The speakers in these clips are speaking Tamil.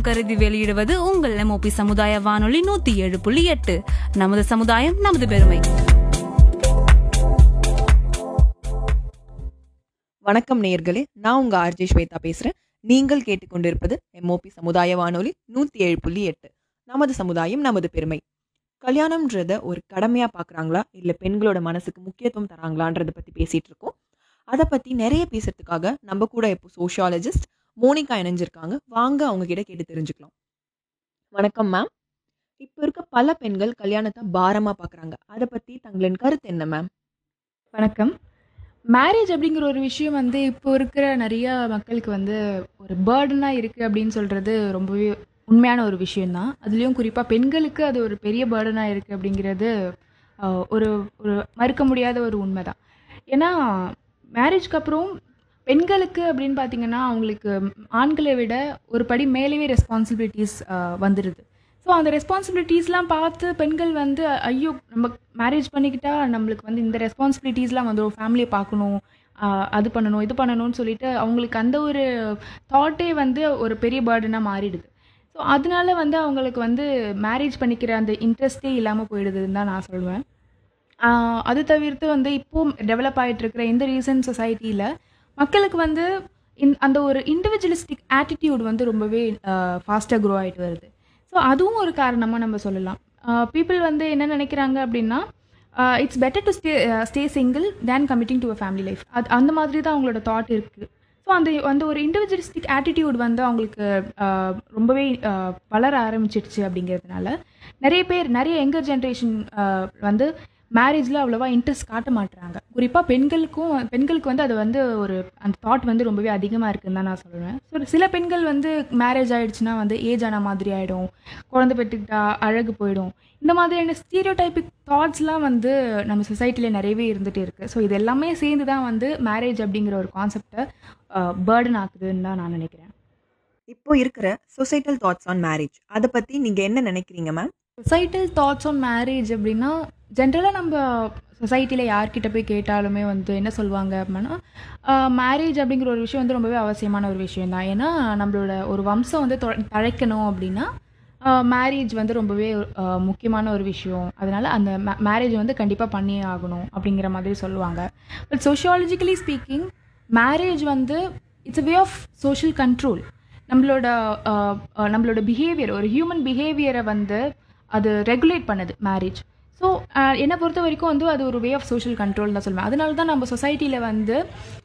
பொதுநலம் கருதி வெளியிடுவது உங்கள் எம்ஓபி சமுதாய வானொலி நூத்தி ஏழு புள்ளி எட்டு நமது சமுதாயம் நமது பெருமை வணக்கம் நேயர்களே நான் உங்க ஆர்ஜே ஸ்வேதா பேசுறேன் நீங்கள் கேட்டுக்கொண்டிருப்பது எம்ஓபி சமுதாய வானொலி நூத்தி ஏழு புள்ளி எட்டு நமது சமுதாயம் நமது பெருமை கல்யாணம்ன்றத ஒரு கடமையா பாக்குறாங்களா இல்ல பெண்களோட மனசுக்கு முக்கியத்துவம் தராங்களான்றத பத்தி பேசிட்டு இருக்கோம் அதை பத்தி நிறைய பேசுறதுக்காக நம்ம கூட இப்போ சோஷியாலஜிஸ்ட் மோனிகா இணைஞ்சிருக்காங்க வாங்க அவங்க கிட்ட கேட்டு தெரிஞ்சுக்கலாம் வணக்கம் மேம் இப்போ இருக்க பல பெண்கள் கல்யாணத்தை பாரமா பாக்குறாங்க அதை பத்தி தங்களின் கருத்து என்ன மேம் வணக்கம் மேரேஜ் அப்படிங்கிற ஒரு விஷயம் வந்து இப்போ இருக்கிற நிறைய மக்களுக்கு வந்து ஒரு பேர்டனாக இருக்குது அப்படின்னு சொல்கிறது ரொம்பவே உண்மையான ஒரு விஷயந்தான் அதுலேயும் குறிப்பாக பெண்களுக்கு அது ஒரு பெரிய பேர்டனாக இருக்குது அப்படிங்கிறது ஆஹ், ஒரு ஒரு மறுக்க முடியாத ஒரு உண்மை தான் ஏன்னா மேரேஜ்க்கு அப்புறம் பெண்களுக்கு அப்படின்னு பார்த்தீங்கன்னா அவங்களுக்கு ஆண்களை விட ஒரு படி மேலேயே ரெஸ்பான்சிபிலிட்டிஸ் வந்துடுது ஸோ அந்த ரெஸ்பான்சிபிலிட்டிஸ்லாம் பார்த்து பெண்கள் வந்து ஐயோ நம்ம மேரேஜ் பண்ணிக்கிட்டா நம்மளுக்கு வந்து இந்த ரெஸ்பான்சிபிலிட்டிஸ்லாம் வந்துடும் ஃபேமிலியை பார்க்கணும் ஆஹ் அது பண்ணணும் இது பண்ணணும்னு சொல்லிட்டு அவங்களுக்கு அந்த ஒரு தாட்டே வந்து ஒரு பெரிய பேர்டனாக மாறிடுது ஸோ அதனால வந்து அவங்களுக்கு வந்து மேரேஜ் பண்ணிக்கிற அந்த இன்ட்ரெஸ்டே இல்லாமல் போயிடுதுன்னு தான் நான் சொல்லுவேன் ஆஹ் அது தவிர்த்து வந்து இப்போ டெவலப் ஆகிட்டு இருக்கிற இந்த ரீசன்ட் சொசைட்டியில் மக்களுக்கு வந்து இந் அந்த ஒரு இண்டிவிஜுவலிஸ்டிக் ஆட்டிடியூட் வந்து ரொம்பவே ஃபாஸ்ட்டாக க்ரோ ஆகிட்டு வருது ஸோ அதுவும் ஒரு காரணமாக நம்ம சொல்லலாம் பீப்புள் வந்து என்ன நினைக்கிறாங்க அப்படின்னா it's better to stay stay single than committing to a family life அது அந்த மாதிரி தான் அவங்களோட தாட் இருக்குது ஸோ அந்த அந்த ஒரு இண்டிவிஜுவலிஸ்டிக் ஆட்டிடியூட் வந்து அவங்களுக்கு ஆஹ், ரொம்பவே ஆஹ், வளர ஆரம்பிச்சிடுச்சு அப்படிங்கிறதுனால நிறைய பேர் நிறைய யங்கர் ஜென்ரேஷன் வந்து மேரேஜில் அவ்வளோவா இன்ட்ரெஸ்ட் காட்ட மாட்டுறாங்க குறிப்பாக பெண்களுக்கும் பெண்களுக்கு வந்து அது வந்து ஒரு அந்த தாட் வந்து ரொம்பவே அதிகமாக இருக்குன்னு தான் நான் சொல்லுவேன் ஸோ சில பெண்கள் வந்து மேரேஜ் ஆயிடுச்சுன்னா வந்து ஏஜ் ஆன மாதிரி ஆகிடும் குழந்தை பெற்றுக்கிட்டா அழகு போயிடும் இந்த மாதிரியான ஸ்டீரியோ டைப்பிக் தாட்ஸ்லாம் வந்து நம்ம சொசைட்டியில் நிறையவே இருந்துகிட்டே இருக்குது ஸோ இது எல்லாமே சேர்ந்து தான் வந்து மேரேஜ் அப்படிங்கிற ஒரு கான்செப்டை பேர்டன் ஆக்குதுன்னு தான் நான் நினைக்கிறேன் இப்போ இருக்கிற சொசைட்டல் தாட்ஸ் ஆன் மேரேஜ் அதை பத்தி நீங்க என்ன நினைக்கிறீங்க ma'am societal thoughts on marriage அப்படின்னா ஜென்ரலாக நம்ம சொசைட்டியில் யார்கிட்ட போய் கேட்டாலுமே வந்து என்ன சொல்லுவாங்க அப்படின்னா மேரேஜ் அப்படிங்கிற ஒரு விஷயம் வந்து ரொம்பவே அவசியமான ஒரு விஷயம் தான் ஏன்னா நம்மளோட ஒரு வம்சம் வந்து தொ- தழைக்கணும் அப்படின்னா மேரேஜ் வந்து ரொம்பவே ஆஹ், முக்கியமான ஒரு விஷயம் அதனால அந்த மேரேஜ் வந்து கண்டிப்பாக பண்ணியே ஆகணும் அப்படிங்கிற மாதிரி சொல்லுவாங்க பட் சோஷியாலஜிக்கலி ஸ்பீக்கிங் மேரேஜ் வந்து it's a way of social control நம்மளோட ஆஹ், ஆஹ், நம்மளோட பிஹேவியர் ஒரு ஹியூமன் பிஹேவியரை வந்து அது ரெகுலேட் பண்ணுது மேரேஜ் ஸோ என்னை பொறுத்த வரைக்கும் வந்து அது ஒரு வே ஆஃப் சோஷியல் கண்ட்ரோல் தான் சொல்லுவேன் அதனால தான் நம்ம சொசைட்டியில் வந்து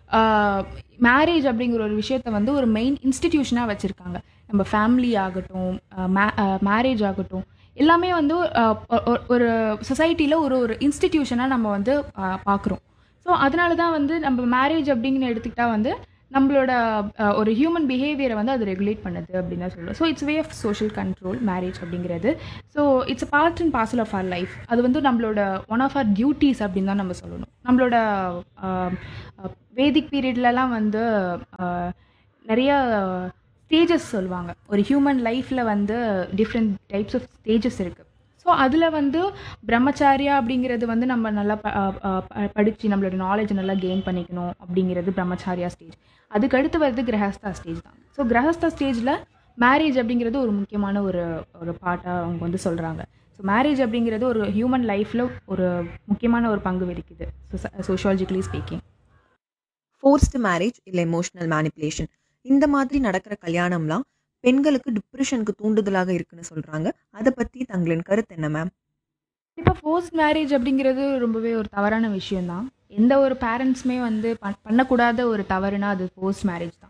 மேரேஜ் அப்படிங்கிற ஒரு விஷயத்தை வந்து ஒரு மெயின் இன்ஸ்டிடியூஷனாக வச்சுருக்காங்க நம்ம ஃபேமிலி ஆகட்டும் மேரேஜ் ஆகட்டும் எல்லாமே வந்து ஆஹ், ஒ- ஒ- ஒரு சொசைட்டியில் ஒரு ஒரு இன்ஸ்டிடியூஷனாக நம்ம வந்து பார்க்குறோம் ஸோ அதனால தான் வந்து நம்ம மேரேஜ் அப்படின்னு எடுத்துக்கிட்டா வந்து நம்மளோட அஹ், ஒரு ஹியூமன் பிஹேவியரை வந்து அது ரெகுலேட் பண்ணுது அப்படின்னு தான் சொல்லுவோம் so it's way of social control marriage அப்படிங்கிறது so it's part and parcel of our life அது வந்து நம்மளோட ஒன் ஆஃப் ஆர் டியூட்டிஸ் அப்படின்னு தான் நம்ம சொல்லணும் நம்மளோட அஹ், அஹ், வேதிக் பீரியட்லலாம் வந்து அஹ், நிறைய ஸ்டேஜஸ் சொல்லுவாங்க ஒரு ஹியூமன் லைஃப்பில் வந்து டிஃப்ரெண்ட் டைப்ஸ் ஆஃப் ஸ்டேஜஸ் இருக்குது ஸோ அதில் வந்து பிரம்மச்சாரியா அப்படிங்கிறது வந்து நம்ம நல்லா ப- அஹ் அஹ் ப- படிச்சு நம்மளோட நாலேஜ் நல்லா கெயின் பண்ணிக்கணும் அப்படிங்கிறது பிரம்மச்சாரியா ஸ்டேஜ் அதுக்கு அடுத்து வருது கிரகஸ்தா ஸ்டேஜ் தான் ஸோ கிரகஸ்தா ஸ்டேஜில் மேரேஜ் அப்படிங்கிறது ஒரு முக்கியமான ஒரு ஒரு பார்ட்டாக அவங்க வந்து சொல்கிறாங்க ஸோ மேரேஜ் அப்படிங்கிறது ஒரு ஹியூமன் லைஃப்பில் ஒரு முக்கியமான ஒரு பங்கு வகிக்குது சோஷியாலஜிக்கலி ஸ்பீக்கிங் ஃபோர்ஸ்டு மேரேஜ் இல்லை எமோஷனல் மேனிப்புலேஷன் இந்த மாதிரி நடக்கிற கல்யாணம்லாம் பெண்களுக்கு டிப்ரெஷனுக்கு தூண்டுதலாக இருக்குன்னு சொல்றாங்க அதை பத்தி தங்களின் கருத்து என்ன மேம் இப்போ ஃபோர்ஸ் மேரேஜ் அப்படிங்கிறது ரொம்பவே ஒரு தவறான விஷயம்தான் எந்த ஒரு பேரண்ட்ஸுமே வந்து பண்- பண்ணக்கூடாத ஒரு தவறுனா அது ஃபோர்ஸ் மேரேஜ் தான்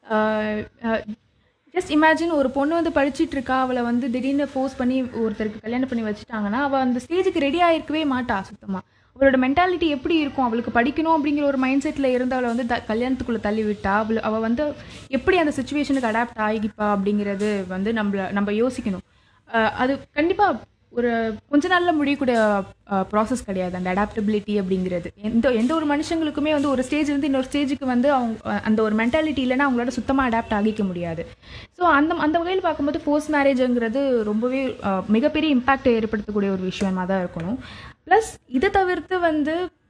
ஜஸ்ட் இமேஜின் ஒரு பொண்ணு வந்து படிச்சிட்டு இருக்கா அவளை வந்து திடீர்னு ஃபோர்ஸ் பண்ணி ஒருத்தருக்கு கல்யாணம் பண்ணி வச்சுட்டாங்கன்னா அவள் அந்த ஸ்டேஜுக்கு ரெடி ஆகிருக்கவே மாட்டா சுத்தமாக அவளோட மென்டாலிட்டி எப்படி இருக்கும் அவளுக்கு படிக்கணும் அப்படிங்கிற ஒரு மைண்ட் செட்டில் இருந்து அவளை வந்து த கல்யாணத்துக்குள்ளே தள்ளி விட்டா அவள் அவள் வந்து எப்படி அந்த சுச்சுவேஷனுக்கு அடாப்ட் ஆகிப்பா அப்படிங்கிறது வந்து நம்மள நம்ம யோசிக்கணும் அஹ் அது கண்டிப்பாக ஒரு கொஞ்ச நாளில் முடியக்கூடிய ப்ராசஸ் கிடையாது அந்த அடாப்டபிலிட்டி அப்படிங்கிறது எந்த எந்த ஒரு மனுஷங்களுக்குமே வந்து ஒரு ஸ்டேஜ் இருந்து இன்னொரு ஸ்டேஜுக்கு வந்து அவங்க அஹ் அந்த ஒரு மென்டாலிட்டி இல்லைன்னா அவங்களோட சுத்தமாக அடாப்ட் ஆகிக்க முடியாது ஸோ அந்த அந்த வகையில் பார்க்கும்போது ஃபோர்ஸ் மேரேஜுங்கிறது ரொம்பவே அஹ், மிகப்பெரிய இம்பேக்டை ஏற்படுத்தக்கூடிய ஒரு விஷயமா தான் இருக்கணும் ப்ளஸ் இதை தவிர்த்து வந்து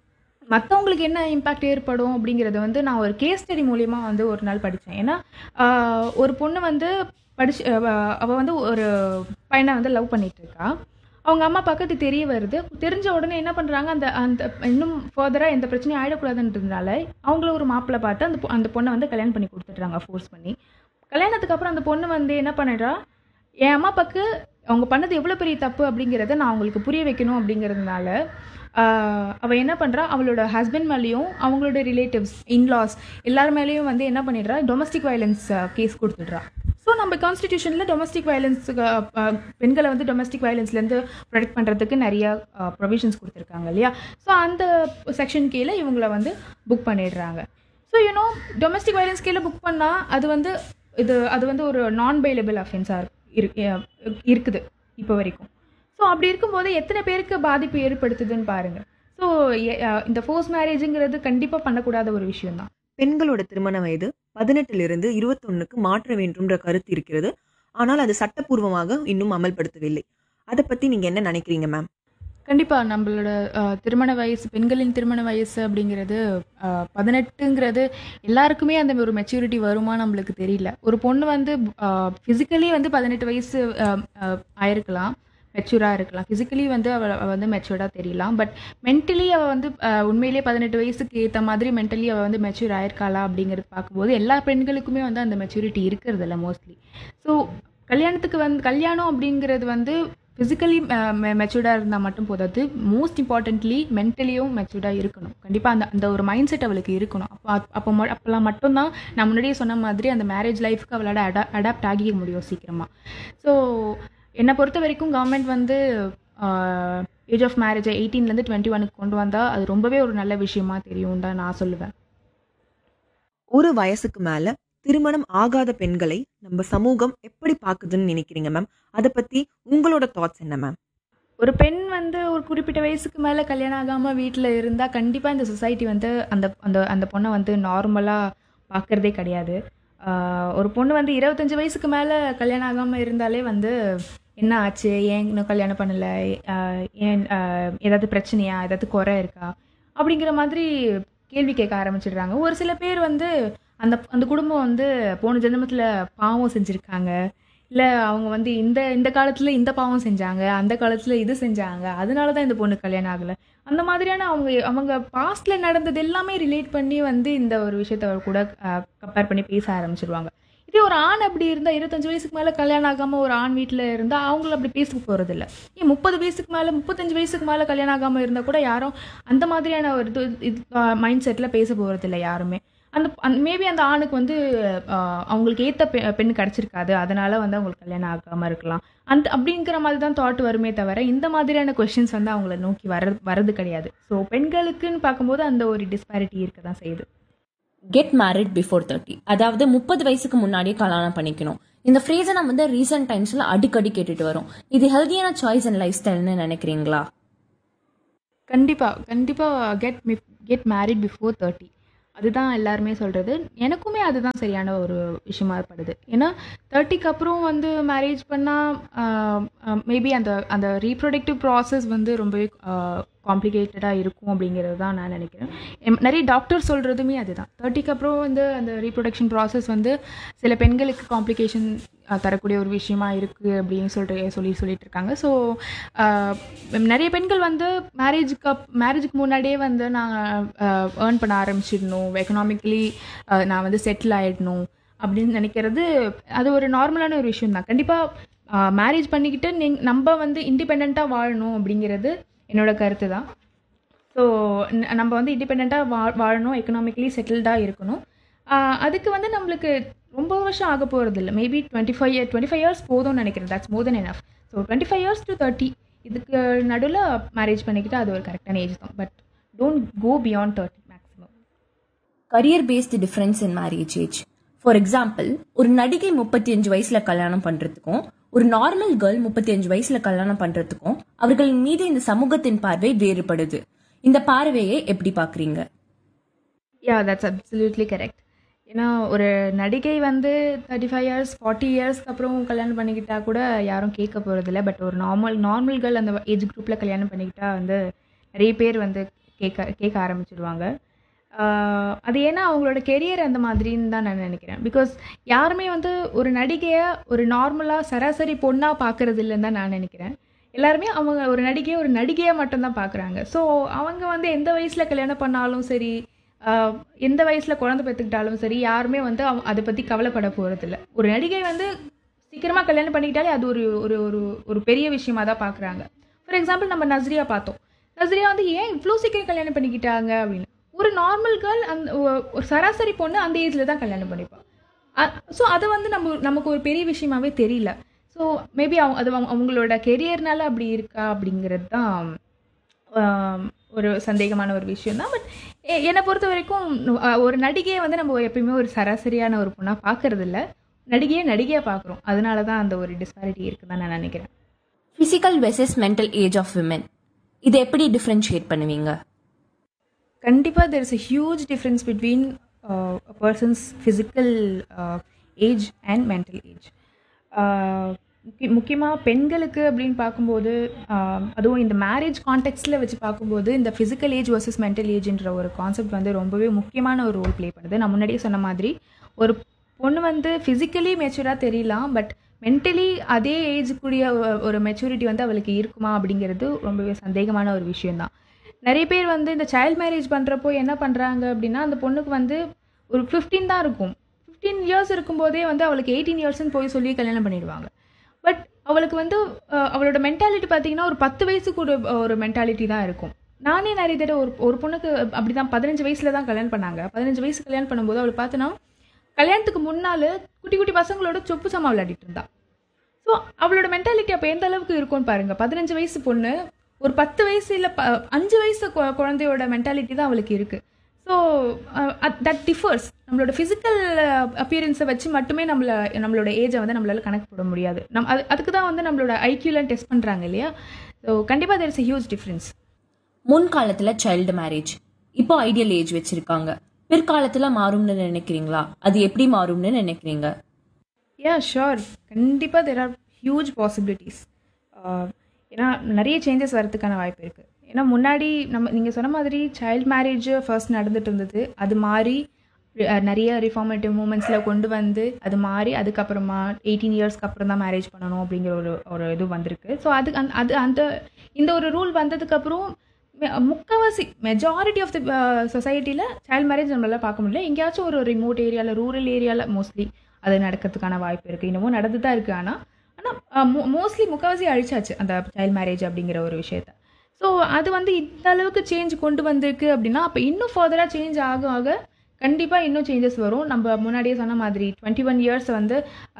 மற்றவங்களுக்கு என்ன இம்பேக்ட் ஏற்படும் அப்படிங்கிறத வந்து நான் ஒரு கேஸ் ஸ்டடி மூலியமா வந்து ஒரு நாள் படித்தேன் ஏன்னா ஆஹ், ஒரு பொண்ணு வந்து படிச்சு அவ- அவ வந்து ஒரு பையனை வந்து லவ் பண்ணிட்டு இருக்கா அவங்க அம்மா பக்கத்து தெரிய வருது தெரிஞ்ச உடனே என்ன பண்ணுறாங்க அந்த அந்த இன்னும் ஃபர்தராக எந்த பிரச்சனையும் ஆயிடக்கூடாதுன்றதுனால அவங்கள ஒரு மாப்பிள்ளை பார்த்து அந்த பொ- அந்த பொண்ணை வந்து கல்யாணம் பண்ணி கொடுத்துட்றாங்க ஃபோர்ஸ் பண்ணி கல்யாணத்துக்கு அப்புறம் அந்த பொண்ணு வந்து என்ன பண்ணிடுறா என் அம்மா அப்பாவுக்கு அவங்க பண்ணது எவ்வளோ பெரிய தப்பு அப்படிங்கிறத நான் அவங்களுக்கு புரிய வைக்கணும் அப்படிங்கிறதுனால ஆஹ், அவ என்ன பண்ணுறா அவளோட ஹஸ்பண்ட் மேலேயும் அவங்களோட ரிலேட்டிவ்ஸ் இன்லாஸ் எல்லார் மேலேயும் வந்து என்ன பண்ணிடுறா டொமஸ்டிக் வயலன்ஸ் கேஸ் கொடுத்துடுறா ஸோ நம்ம கான்ஸ்டிடியூஷனில் டொமஸ்டிக் வயலன்ஸுக்கு பெண்களை வந்து டொமஸ்டிக் வயலன்ஸ்லேருந்து ப்ரொடெக்ட் பண்ணுறதுக்கு நிறைய ப்ரொவிஷன்ஸ் கொடுத்துருக்காங்க இல்லையா ஸோ அந்த செக்ஷன் கீழே இவங்கள வந்து புக் பண்ணிடுறாங்க ஸோ யூனோ டொமஸ்டிக் வயலன்ஸ் கீழே புக் பண்ணால் அது வந்து இது அது வந்து ஒரு நான் பெயிலபிள் அஃபென்ஸாக இருக்குது இப்போ வரைக்கும் ஸோ அப்படி இருக்கும்போது எத்தனை பேருக்கு பாதிப்பு ஏற்படுத்துதுன்னு பாருங்கள் ஸோ இந்த ஃபோர்ஸ் மேரேஜுங்கிறது கண்டிப்பாக பண்ணக்கூடாத ஒரு விஷயம்தான் பெண்களோட திருமண வயது பதினெட்டிலிருந்து இருபத்தொன்னுக்கு மாற்ற வேண்டும்ன்ற கருத்து இருக்கிறது ஆனால் அது சட்டப்பூர்வமாக இன்னும் அமல்படுத்தவில்லை அதை பத்தி நீங்க என்ன நினைக்கிறீங்க மேம் கண்டிப்பாக நம்மளோட அஹ், திருமண வயசு பெண்களின் திருமண வயசு அப்படிங்கிறது அஹ், பதினெட்டுங்கிறது எல்லாருக்குமே அந்த ஒரு மெச்சூரிட்டி வருமா நம்மளுக்கு தெரியல ஒரு பொண்ணு வந்து ஃபிசிக்கலி வந்து பதினெட்டு வயசு அஹ், அஹ், ஆயிருக்கலாம் மெச்சூராக இருக்கலாம் ஃபிசிக்கலி வந்து அவள் அவள் வந்து மெச்சூர்டாக தெரியலாம் பட் மென்டலி அவள் வந்து அஹ், உண்மையிலேயே பதினெட்டு வயசுக்கு ஏற்ற மாதிரி மென்டலி அவள் வந்து மெச்சூர் ஆயிருக்காளா அப்படிங்கிறது பார்க்கும்போது எல்லா பெண்களுக்குமே வந்து அந்த மெச்சூரிட்டி இருக்கிறது இல்லை மோஸ்ட்லி ஸோ கல்யாணத்துக்கு வந்து கல்யாணம் அப்படிங்கிறது வந்து ஃபிசிக்கலி மெச்சூர்டாக இருந்தால் மட்டும் போதாது மோஸ்ட் இம்பார்ட்டன்ட்லி மென்டலியும் மெச்சூர்டாக இருக்கணும் கண்டிப்பாக அந்த அந்த ஒரு மைண்ட் செட் அவளுக்கு இருக்கணும் அப்போ அப்போ ம- அப்போல்லாம் மட்டும்தான் நான் முன்னாடியே சொன்ன மாதிரி அந்த மேரேஜ் லைஃப்க்கு அவளால் அடா அடாப்ட் ஆகிக்க முடியும் சீக்கிரமாக ஸோ என்னை பொறுத்த வரைக்கும் கவர்மெண்ட் வந்து ஏஜ் ஆஃப் மேரேஜை எயிட்டீன்லேருந்து டுவெண்ட்டி ஒனுக்கு கொண்டு வந்தால் அது ரொம்பவே ஒரு நல்ல விஷயமா தெரியும் தான் நான் சொல்லுவேன் ஒரு வயசுக்கு மேல திருமணம் ஆகாத பெண்களை நம்ம சமூகம் எப்படி பாக்குதுன்னு நினைக்கிறீங்க மேம் அதை பத்தி உங்களோட தாட்ஸ் என்ன மேம் ஒரு பெண் வந்து ஒரு குறிப்பிட்ட வயசுக்கு மேலே கல்யாணம் ஆகாமல் வீட்டில் இருந்தால் கண்டிப்பாக இந்த சொசைட்டி வந்து அந்த அந்த அந்த பொண்ணை வந்து நார்மலாக பார்க்குறதே கிடையாது ஆஹ் ஒரு பொண்ணு வந்து இருபத்தஞ்சி வயசுக்கு மேலே கல்யாணம் ஆகாமல் இருந்தாலே வந்து என்ன ஆச்சு ஏன் இன்னும் கல்யாணம் பண்ணலை ஏன் ஆஹ் ஏதாவது பிரச்சனையா ஏதாவது குறை இருக்கா அப்படிங்கிற மாதிரி கேள்வி கேட்க ஆரம்பிச்சிடுறாங்க ஒரு சில பேர் வந்து அந்த அந்த குடும்பம் வந்து போன ஜென்மத்தில் பாவம் செஞ்சுருக்காங்க இல்லை அவங்க வந்து இந்த இந்த காலத்தில் இந்த பாவம் செஞ்சாங்க அந்த காலத்தில் இது செஞ்சாங்க அதனால தான் இந்த பொண்ணு கல்யாணம் ஆகலை அந்த மாதிரியான அவங்க அவங்க பாஸ்டில் நடந்தது எல்லாமே ரிலேட் பண்ணி வந்து இந்த ஒரு விஷயத்த அவர் கூட கம்பேர் பண்ணி பேச ஆரம்பிச்சிருவாங்க இதே ஒரு ஆண் அப்படி இருந்தால் இருபத்தஞ்சு வயசுக்கு மேலே கல்யாணம் ஆகாமல் ஒரு ஆண் வீட்டில் இருந்தால் அவங்கள அப்படி பேச போகிறதில்ல ஏன் முப்பது வயசுக்கு மேலே முப்பத்தஞ்சு வயசுக்கு மேலே கல்யாணம் ஆகாமல் இருந்தால் கூட யாரும் அந்த மாதிரியான ஒரு இது இது மைண்ட் செட்டில் பேச போகிறதில்ல யாருமே அந்த மேபி அந்த ஆணுக்கு வந்து ஆஹ், அவங்களுக்கு ஏற்ற பெ பெண் கிடச்சிருக்காது அதனால வந்து அவங்களுக்கு கல்யாணம் ஆகாமல் இருக்கலாம் அந்த அப்படிங்கிற மாதிரி தான் தாட் வருமே தவிர இந்த மாதிரியான கொஷின்ஸ் வந்து அவங்கள நோக்கி வர வரது கிடையாது ஸோ பெண்களுக்குன்னு பார்க்கும்போது அந்த ஒரு டிஸ்பாரிட்டி இருக்க தான் செய்யுது கெட் மேரிட் பிஃபோர் தேர்ட்டி அதாவது முப்பது வயசுக்கு முன்னாடியே கல்யாணம் பண்ணிக்கணும் இந்த ஃப்ரேஸை நம்ம வந்து ரீசெண்ட் டைம்ஸ்ல அடிக்கடி கேட்டுட்டு வரோம் இது ஹெல்தியான சாய்ஸ் அண்ட் லைஃப் ஸ்டைல்னு நினைக்கிறீங்களா கண்டிப்பாக கண்டிப்பாக get get married before thirty அதுதான் எல்லாருமே சொல்கிறது எனக்குமே அதுதான் சரியான ஒரு விஷயமா படுது ஏன்னா தேர்ட்டிக்கு அப்புறம் வந்து மேரேஜ் பண்ணால் மேபி அந்த அந்த ரீப்ரொடக்டிவ் ப்ராசஸ் வந்து ரொம்பவே காம்ப்ளிகேட்டடாக இருக்கும் அப்படிங்கிறது தான் நான் நினைக்கிறேன் எம்- நிறைய டாக்டர் சொல்கிறதுமே அதுதான் தேர்ட்டிக்கு அப்புறம் வந்து அந்த ரீப்ரொடக்ஷன் ப்ராசஸ் வந்து சில பெண்களுக்கு காம்ப்ளிகேஷன் தரக்கூடிய ஒரு விஷயமா இருக்குது அப்படின்னு சொல்லிட்டு சொல்லி சொல்லிட்டு இருக்காங்க ஸோ நிறைய பெண்கள் வந்து மேரேஜுக்கு அப் மேரேஜுக்கு முன்னாடியே வந்து நான் ஏர்ன் பண்ண ஆரம்பிச்சிடணும் எக்கனாமிக்கலி நான் வந்து செட்டில் ஆகிடணும் அப்படின்னு நினைக்கிறது அது ஒரு நார்மலான ஒரு விஷயம் தான் கண்டிப்பாக மேரேஜ் பண்ணிக்கிட்டு நீங் நம்ம வந்து இண்டிபெண்ட்டாக வாழணும் அப்படிங்கிறது என்னோட கருத்து தான் ஸோ நம்ம வந்து இண்டிபெண்ட்டாக வா வாழணும் எக்கனாமிக்கலி செட்டில்டாக இருக்கணும் ஆஹ் அதுக்கு வந்து நம்மளுக்கு ரொம்ப வருஷம் ஆக போகிறது இல்லை maybe twenty five year twenty five years போதும்னு நினைக்கிறேன் that's more than enough so twenty five years to thirty இதுக்கு நடுவில் மேரேஜ் பண்ணிக்கிட்டு அது ஒரு கரெக்டான ஏஜ் தான் but don't go beyond thirty maximum career based difference in marriage age for example ஒரு நடிகை முப்பத்தி அஞ்சு வயசுல கல்யாணம் பண்றதுக்கும் ஒரு நார்மல் கேர்ள் முப்பத்தி அஞ்சு வயசுல கல்யாணம் பண்றதுக்கும் அவர்களின் மீது இந்த சமூகத்தின் பார்வை வேறுபடுது இந்த பார்வையை எப்படி பாக்குறீங்க யா தட்ஸ் அப்சல்யூட்லி கரெக்ட் ஏன்னா ஒரு நடிகை வந்து தேர்ட்டி ஃபைவ் இயர்ஸ் ஃபார்ட்டி இயர்ஸ்க்கு அப்புறம் கல்யாணம் பண்ணிக்கிட்டா கூட யாரும் கேட்க போகிறதில்ல பட் ஒரு நார்மல் நார்மல் கேர்ள் அந்த ஏஜ் குரூப்பில் கல்யாணம் பண்ணிக்கிட்டா வந்து நிறைய பேர் வந்து கேட்க கேட்க ஆரம்பிச்சிடுவாங்க ஆஹ் அது ஏன்னா அவங்களோட கெரியர் அந்த மாதிரின்னு தான் நான் நினைக்கிறேன் பிகாஸ் யாருமே வந்து ஒரு நடிகையை ஒரு நார்மலாக சராசரி பொண்ணாக பார்க்கறது இல்லைன்னு தான் நான் நினைக்கிறேன் எல்லாருமே அவங்க ஒரு நடிகையை ஒரு நடிகையாக மட்டும்தான் பார்க்குறாங்க ஸோ அவங்க வந்து எந்த வயசில் கல்யாணம் பண்ணாலும் சரி ஆஹ் எந்த வயசில் குழந்தை பெற்றுக்கிட்டாலும் சரி யாருமே வந்து அவங்க அதை பற்றி கவலைப்பட போகிறதில்ல ஒரு நடிகை வந்து சீக்கிரமாக கல்யாணம் பண்ணிக்கிட்டாலே அது ஒரு ஒரு ஒரு ஒரு பெரிய விஷயமா தான் பார்க்குறாங்க ஃபார் எக்ஸாம்பிள் நம்ம நஸ்ரியா பார்த்தோம் நஸ்ரியா வந்து ஏன் இவ்வளோ சீக்கிரம் கல்யாணம் பண்ணிக்கிட்டாங்க அப்படின்னு ஒரு நார்மல் கேர்ள் அந்த ஒ- ஒரு சராசரி பொண்ணு அந்த ஏஜில் தான் கல்யாணம் பண்ணிப்பாள் ஸோ அது வந்து நம்ம நமக்கு ஒரு பெரிய விஷயமாவே தெரியல ஸோ மேபி அவங்க அது அவங்க- அவங்களோட கெரியர்னால அப்படி இருக்கா அப்படிங்கிறது தான் ஆம், ஒரு சந்தேகமான ஒரு விஷயம் தான் பட் என்னை பொறுத்த வரைக்கும் அஹ், ஒரு நடிகையை வந்து நம்ம எப்பயுமே ஒரு சராசரியான ஒரு பொண்ணாக பார்க்கறது இல்ல நடிகையை நடிகையாக பார்க்குறோம் அதனால தான் அந்த ஒரு டிஸ்பாரிட்டி இருக்குன்னு தான் நான் நினைக்கிறேன் physical versus mental age of women இதை எப்படி டிஃப்ரென்ஷியேட் பண்ணுவீங்க கண்டிப்பாக there is a huge difference between a person's physical age and mental age முக்கியமாக பெண்களுக்கு அப்படின்னு பார்க்கும்போது ஆஹ், அதுவும் இந்த மேரேஜ் கான்டெக்ட்ஸில் வச்சு பார்க்கும்போது இந்த ஃபிசிக்கல் ஏஜ் வர்சஸ் மென்டல் ஏஜ்ன்ற ஒரு கான்செப்ட் வந்து ரொம்பவே முக்கியமான ஒரு ரோல் ப்ளே பண்ணுது நான் முன்னாடியே சொன்ன மாதிரி ஒரு பொண்ணு வந்து ஃபிசிக்கலி மெச்சூராக தெரியலாம் பட் மென்டலி அதே ஏஜுக்குரிய ஒரு மெச்சூரிட்டி வந்து அவளுக்கு இருக்குமா அப்படிங்கிறது ரொம்பவே சந்தேகமான ஒரு விஷயம்தான் நிறைய பேர் வந்து இந்த சைல்ட் மேரேஜ் பண்ணுறப்போ என்ன பண்ணுறாங்க அப்படின்னா அந்த பொண்ணுக்கு வந்து ஒரு ஃபிஃப்டீன் தான் இருக்கும் ஃபிஃப்டீன் இயர்ஸ் இருக்கும்போதே வந்து அவளுக்கு எயிட்டீன் இயர்ஸ்னு போய் சொல்லி கல்யாணம் பண்ணிடுவாங்க பட் அவளுக்கு வந்து அஹ், அவளோட மென்டாலிட்டி பார்த்தீங்கன்னா ஒரு பத்து வயசுக்கு ஒரு ஒரு மென்டாலிட்டி தான் இருக்கும் நானே நிறைய தடவை ஒரு ஒரு பொண்ணுக்கு அப்படி தான் பதினஞ்சு வயசில் தான் கல்யாணம் பண்ணாங்க பதினஞ்சு வயசு கல்யாணம் பண்ணும்போது அவளை பார்த்தோன்னா கல்யாணத்துக்கு முன்னால் குட்டி குட்டி பசங்களோட சொப்பு சாமா விளையாடிட்டு இருந்தா ஸோ அவளோட மென்டாலிட்டி அப்போ எந்த அளவுக்கு இருக்கும்னு பாருங்க பதினஞ்சு வயசு பொண்ணு ஒரு பத்து வயசு இல்லை ப அஞ்சு வயசு கு- குழந்தையோட மென்டாலிட்டி தான் அவளுக்கு இருக்கு ஸோ தட் டிஃபர்ஸ் நம்மளோட ஃபிசிக்கல் அப்பியரன்ஸை வச்சு மட்டுமே நம்மள நம்மளோட ஏஜை வந்து நம்மளால கணக்கு போட முடியாது நம் அது அதுக்கு தான் வந்து நம்மளோட ஐக்கியூலாம் டெஸ்ட் பண்ணுறாங்க இல்லையா ஸோ கண்டிப்பாக there is a huge difference முன்காலத்துல சைல்டு மேரேஜ் இப்போ ஐடியல் ஏஜ் வச்சிருக்காங்க பிற்காலத்துல மாறும்னு நினைக்கிறீங்களா அது எப்படி மாறும்னு நினைக்கிறீங்க யா ஷோர் கண்டிப்பாக தெர் ஆர் ஹியூஜ் பாசிபிலிட்டிஸ் ஏன்னா நிறைய சேஞ்சஸ் வரதுக்கான வாய்ப்பு இருக்குது ஏன்னா முன்னாடி நம்ம நீங்கள் சொன்ன மாதிரி சைல்ட் மேரேஜ் ஃபர்ஸ்ட் நடந்துட்டு இருந்தது அது மாறி அஹ், நிறைய ரிஃபார்மேட்டிவ் மூமெண்ட்ஸில் கொண்டு வந்து அது மாறி அதுக்கப்புறமா எயிட்டீன் இயர்ஸ்க்கு அப்புறம் தான் மேரேஜ் பண்ணணும் அப்படிங்கிற ஒரு ஒரு இது வந்திருக்கு ஸோ அது அந்த- அது அந்த இந்த ஒரு ரூல் வந்ததுக்கப்புறம் முக்கால்வாசி மெஜாரிட்டி ஆஃப் த சொசைட்டியில் சைல்ட் மேரேஜ் நம்மளால பார்க்க முடியல எங்கேயாச்சும் ஒரு ரிமோட் ஏரியாவில் ரூரல் ஏரியாவில் மோஸ்ட்லி அது நடக்கிறதுக்கான வாய்ப்பு இருக்குது இன்னமும் நடந்து தான் இருக்குது ஆனால் ஆனால் மோஸ்ட்லி முக்கால்வாசி அழிச்சாச்சு அந்த சைல்ட் மேரேஜ் அப்படிங்கிற ஒரு விஷயத்த ஸோ அது வந்து இந்த அளவுக்கு சேஞ்ச் கொண்டு வந்திருக்கு அப்படின்னா அப்போ இன்னும் ஃபர்தராக சேஞ்ச் ஆக ஆக கண்டிப்பாக இன்னும் சேஞ்சஸ் வரும் நம்ம முன்னாடியே சொன்ன மாதிரி டுவெண்ட்டி ஒன் இயர்ஸ் வந்து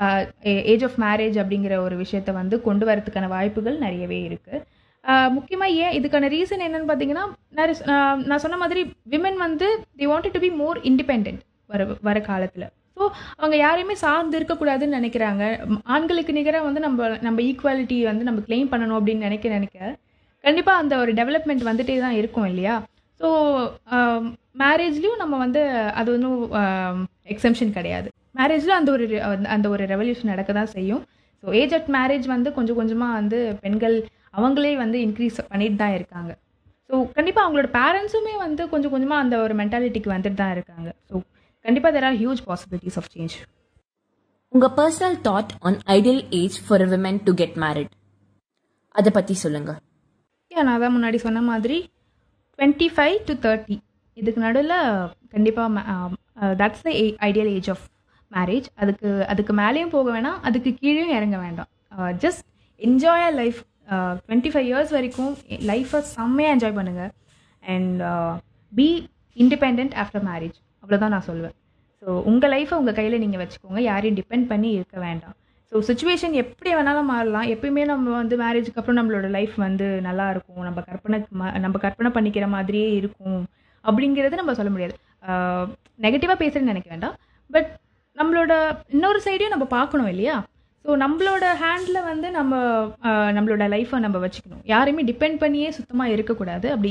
ஏஜ் ஆஃப் மேரேஜ் அப்படிங்கிற ஒரு விஷயத்த வந்து கொண்டு வரதுக்கான வாய்ப்புகள் நிறையவே இருக்குது முக்கியமாக ஏன் இதுக்கான ரீசன் என்னன்னு பார்த்தீங்கன்னா நிறைய சொ- ஆஹ் நான் சொன்ன மாதிரி விமன் வந்து they wanted to be more independent வர வர காலத்தில் ஸோ அவங்க யாரையுமே சார்ந்து இருக்கக்கூடாதுன்னு நினைக்கிறாங்க ம், ஆண்களுக்கு நிகராக வந்து நம்ம நம்ம ஈக்குவாலிட்டி வந்து நம்ம claim பண்ணணும் அப்படின்னு நினைக்க நினைக்க கண்டிப்பாக அந்த ஒரு டெவலப்மெண்ட் வந்துட்டே தான் இருக்கும் இல்லையா ஸோ மேரேஜ்லேயும் நம்ம வந்து அது ஒன்றும் எக்ஸம்ஷன் கிடையாது மேரேஜில் அந்த ஒரு re- அந்த- அந்த ஒரு ரெவல்யூஷன் நடக்க தான் செய்யும் ஸோ ஏஜ் அட் மேரேஜ் வந்து கொஞ்சம் கொஞ்சமாக வந்து பெண்கள் அவங்களே வந்து இன்க்ரீஸ் பண்ணிட்டு தான் இருக்காங்க ஸோ கண்டிப்பாக அவங்களோட பேரண்ட்ஸுமே வந்து கொஞ்சம் கொஞ்சமாக அந்த ஒரு மென்டாலிட்டிக்கு வந்துட்டு தான் இருக்காங்க ஸோ கண்டிப்பாக there are huge possibilities of change உங்க personal thought on ideal age for women to get married அதை பத்தி சொல்லுங்க யா நான் தான் முன்னாடி சொன்ன மாதிரி டுவெண்ட்டி ஃபைவ் டு தேர்ட்டி இதுக்கு நடுவில் கண்டிப்பாக that's the ideal age of marriage அதுக்கு அதுக்கு மேலேயும் போக வேணாம் அதுக்கு கீழேயும் இறங்க வேண்டாம் just enjoy a life twenty five years வரைக்கும் லைஃப்பை செம்மையாக என்ஜாய் பண்ணுங்கள் and be independent after marriage அவ்வளோதான் நான் சொல்லுவேன் ஸோ உங்கள் லைஃப்பை உங்கள் கையில் நீங்கள் வச்சுக்கோங்க யாரையும் டிபெண்ட் பண்ணி இருக்க வேண்டாம் ஸோ சுச்சுவேஷன் எப்படி வேணாலும் மாறலாம் எப்பயுமே நம்ம வந்து மேரேஜுக்கு அப்புறம் நம்மளோட லைஃப் வந்து நல்லா இருக்கும் நம்ம கற்பனை ம- நம்ம கற்பனை பண்ணிக்கிற மாதிரியே இருக்கும் அப்படிங்கிறது நம்ம சொல்ல முடியாது நெகட்டிவாக பேசுறேன்னு நினைக்க வேண்டாம் பட் நம்மளோட இன்னொரு சைடையும் நம்ம பார்க்கணும் இல்லையா ஸோ நம்மளோட ஹேண்டில் வந்து நம்ம ஆஹ், நம்மளோட லைஃப்பை நம்ம வச்சுக்கணும் யாரையுமே டிபெண்ட் பண்ணியே சுத்தமாக இருக்கக்கூடாது அப்படி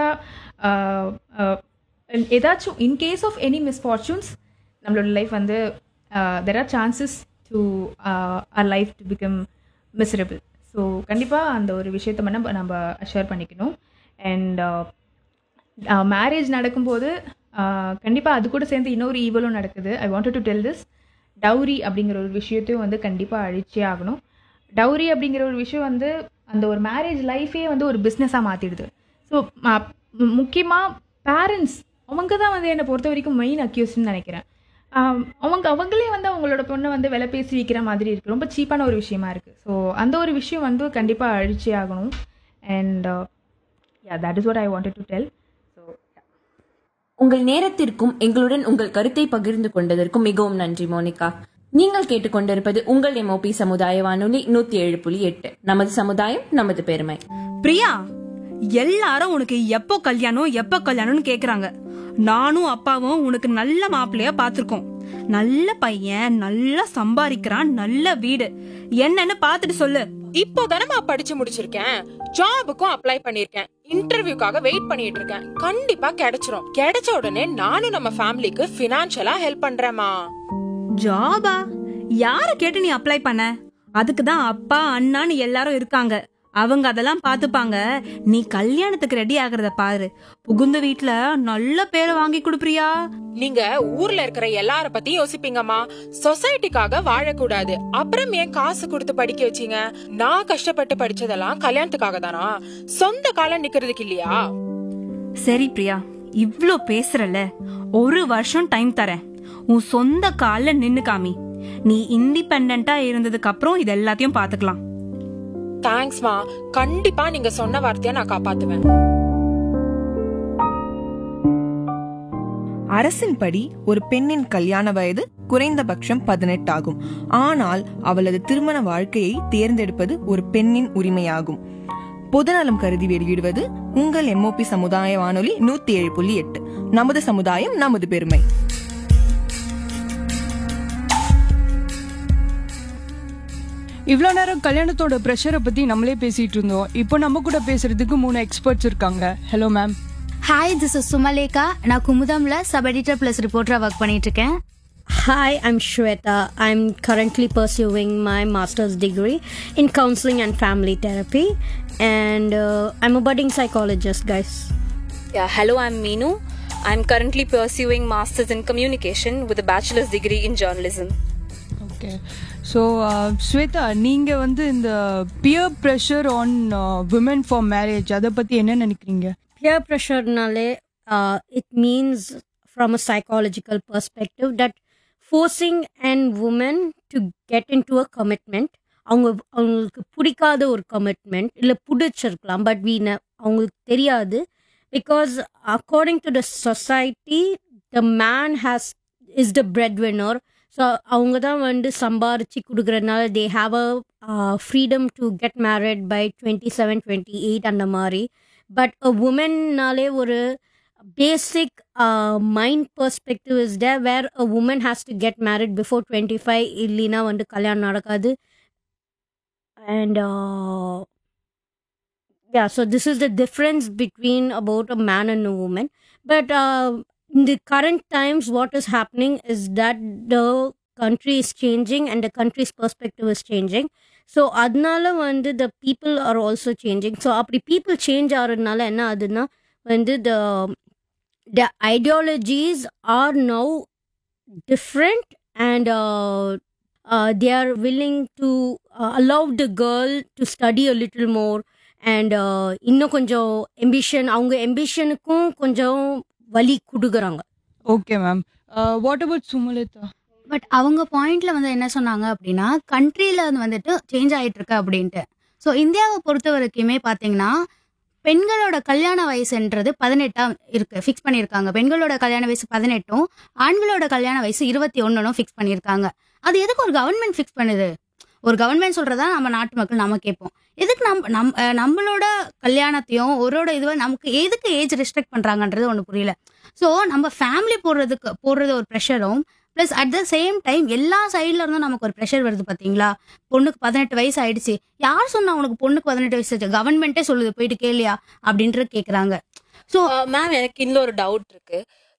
இருந்தால் ஏதாச்சும் in case of any misfortunes நம்மளோட லைஃப் வந்து there are chances to our life to become miserable so கண்டிப்பாக அந்த ஒரு விஷயத்த நம்ம நம்ம ஷேர் பண்ணிக்கணும் அண்ட் மேரேஜ் நடக்கும்போது கண்டிப்பாக அது கூட சேர்ந்து இன்னொரு ஈவலும் நடக்குது I wanted to tell this dowry அப்படிங்கிற ஒரு விஷயத்தையும் வந்து கண்டிப்பாக அழிச்சே ஆகணும் டவுரி அப்படிங்கிற ஒரு விஷயம் வந்து அந்த ஒரு மேரேஜ் லைஃபே வந்து ஒரு பிஸ்னஸாக மாற்றிடுது ஸோ முக்கியமாக பேரண்ட்ஸ் அவங்க தான் வந்து என்னை பொறுத்த வரைக்கும் மெயின் அக்யூஸ்ன்னு நினைக்கிறேன் ஆம், அவங்க அவங்களே வந்து அவங்களோட பொண்ணை வந்து விலை பேசி விற்கிற மாதிரி இருக்குது ரொம்ப சீப்பான ஒரு விஷயமா இருக்குது ஸோ அந்த ஒரு விஷயம் வந்து கண்டிப்பாக அழிச்சே ஆகணும் and yeah that is what I wanted to tell so உங்கள் நேரத்திற்கும் எங்களுடன் உங்கள் கருத்தை பகிர்ந்து கொண்டதற்கும் மிகவும் நன்றி மோனிகா நீங்கள் கேட்டுக்கொண்டிருப்பது உங்கள் எம்ஓபி சமுதாய வானொலி நூத்தி ஏழு புள்ளி எட்டு நமது சமுதாயம் நமது பெருமை பிரியா எல்லாரும் உனக்கு எப்போ கல்யாணம் எப்போ கல்யாணம்னு கேக்குறாங்க நானும் அப்பாவும் உனக்கு நல்ல மாப்பிள்ளையா பாத்திருக்கோம் நல்ல பையன் நல்லா சம்பாதிக்கிறான் நல்ல வீடு என்னன்னு பாத்துட்டு சொல்லு இப்போ தானமா படிச்சு முடிச்சிருக்கேன் ஜாபுக்கும் அப்ளை பண்ணிருக்கேன் இன்டர்வியூக்காக வெயிட் பண்ணிட்டு இருக்கேன் கண்டிப்பா கிடைச்சிரும் கிடைச்ச உடனே நானும் நம்ம ஃபேமிலிக்கு பினான்சியலா ஹெல்ப் பண்றேமா ஜாபா யார கேட்டு நீ அப்ளை பண்ண அதுக்கு தான் அப்பா அண்ணான்னு எல்லாரும் இருக்காங்க அவங்க அதெல்லாம் பாத்துப்பாங்க நீ கல்யாணத்துக்கு ரெடி ஆகுறத பாரு புகுந்த வீட்ல நல்ல பேரை வாங்கி கொடுப்பியா நீங்க ஊர்ல இருக்கிற எல்லார பத்தி யோசிப்பீங்கம்மா சொசைட்டிக்காக வாழக்கூடாது அப்புறம் ஏன் காசு கொடுத்து படிக்க வச்சீங்க நான் கஷ்டப்பட்டு படிச்சதெல்லாம் கல்யாணத்துக்காக தானா சொந்த காலம் நிக்கிறதுக்கு இல்லையா சரி பிரியா இவ்ளோ பேசுறல ஒரு வருஷம் டைம் தரேன் உன் சொந்த கால்ல நின்னு காமி நீ இண்டிபெண்டா இருந்ததுக்கு அப்புறம் இது எல்லாத்தையும் பாத்துக்கலாம் தேங்க்ஸ்மா கண்டிப்பா நீங்க சொன்ன வார்த்தைய நான் காப்பாத்துவேன் அரசின்படி ஒரு பெண்ணின் கல்யாண வயது குறைந்தபட்சம் பதினெட்டு ஆகும் ஆனால் அவளது திருமண வாழ்க்கையை தேர்ந்தெடுப்பது ஒரு பெண்ணின் உரிமையாகும் பொதுநலம் கருதி வெளியிடுவது உங்கள் எம்ஓபி சமுதாய வானொலி நூத்தி ஏழு புள்ளி எட்டு நமது சமுதாயம் நமது பெருமை இவ்வளோ நேரம் கல்யாணத்தோட ப்ரெஷரை பற்றி நம்மளே பேசிட்டு இருந்தோம் இப்போ நம்ம கூட பேசுறதுக்கு மூணு எக்ஸ்பர்ட்ஸ் இருக்காங்க hello ma'am hi this is Sumalekha நான் குமுதம்ல சப் எடிட்டர் பிளஸ் ரிப்போர்ட்டரா ஒர்க் பண்ணிட்டு இருக்கேன் Hi, I'm Shweta. I'm currently pursuing my master's degree in counseling and family therapy, and uh, I'm a budding psychologist, guys. Yeah, hello, I'm Meenu. I'm currently pursuing Masters in Communication with a bachelor's degree in journalism. Okay so Shweta நீங்கள் வந்து இந்த peer pressure on women for marriage அதை பற்றி என்ன நினைக்கிறீங்க Peer pressure, nale, uh, it means from a psychological perspective that forcing an woman to get into a commitment அவங்க அவங்களுக்கு பிடிக்காத ஒரு கமிட்மெண்ட் இல்லை பிடிச்சிருக்கலாம் பட் வீ அவங்களுக்கு தெரியாது because according to the society the man has is the bread winner so அவங்க தான் வந்து சம்பாரிச்சு கொடுக்குறதுனால they have a freedom to get married by twenty seven twenty eight அந்த மாதிரி பட் அ உமன்னாலே ஒரு basic mind perspective is they where a woman has to get married before twenty five இல்லைன்னா வந்து கல்யாணம் நடக்காது and yeah so this is the difference between about a man and a woman but uh, in the current times what is happening is that the country is changing and the country's perspective is changing so அதனால வந்து the people are also changing so அப்படி people change ஆகிறதுனால என்ன ஆகுதுன்னா வந்து the the ideologies are now different and uh, uh, they are willing to uh, allow the girl to study a little more and இன்னும் கொஞ்சம் எம்பிஷன் அவங்க எம்பிஷனுக்கும் கொஞ்சம் வலி கொடுக்குறாங்க okay ma'am what about Sumalatha but அவங்க பாயிண்ட்ல வந்து என்ன சொன்னாங்க அப்படின்னா கண்ட்ரியில வந்துட்டு சேஞ்ச் ஆயிட்டு இருக்கு அப்படின்ட்டு ஸோ இந்தியாவை பொறுத்த வரைக்குமே பார்த்தீங்கன்னா பெண்களோட கல்யாண வயசுன்றது பதினெட்டா இருக்கு ஃபிக்ஸ் பண்ணியிருக்காங்க பெண்களோட கல்யாண வயசு பதினெட்டும் ஆண்களோட கல்யாண வயசு இருபத்தி ஒன்னும் ஃபிக்ஸ் பண்ணியிருக்காங்க அது எதுக்கு ஒரு கவர்மெண்ட் ஃபிக்ஸ் பண்ணுது ஒரு கவர்மெண்ட் சொல்றதா நம்ம நாட்டு மக்கள் நம்ம கேட்போம் எதுக்கு நம் நம் அஹ் நம்மளோட கல்யாணத்தையும் ஒரோட இதுவை நமக்கு எதுக்கு ஏஜ் ரெஸ்ட்ரிக்ட் பண்றாங்கன்றது ஒன்று புரியல ஸோ நம்ம ஃபேமிலி போடுறதுக்கு போடுறது ஒரு ப்ரெஷரும் plus at the same time எல்லா சைட்ல இருந்தும் நமக்கு ஒரு ப்ரெஷர் வருது பாத்தீங்களா பொண்ணுக்கு பதினெட்டு வயசு ஆயிடுச்சு யார் சொன்னா உனக்கு பொண்ணுக்கு பதினெட்டு வயசு ஆச்சு கவர்மெண்ட்டே சொல்லுது போயிட்டு கேளியா அப்படின்ட்டு கேக்குறாங்க ஸோ மேம் எனக்கு இன்னொரு டவுட் இருக்கு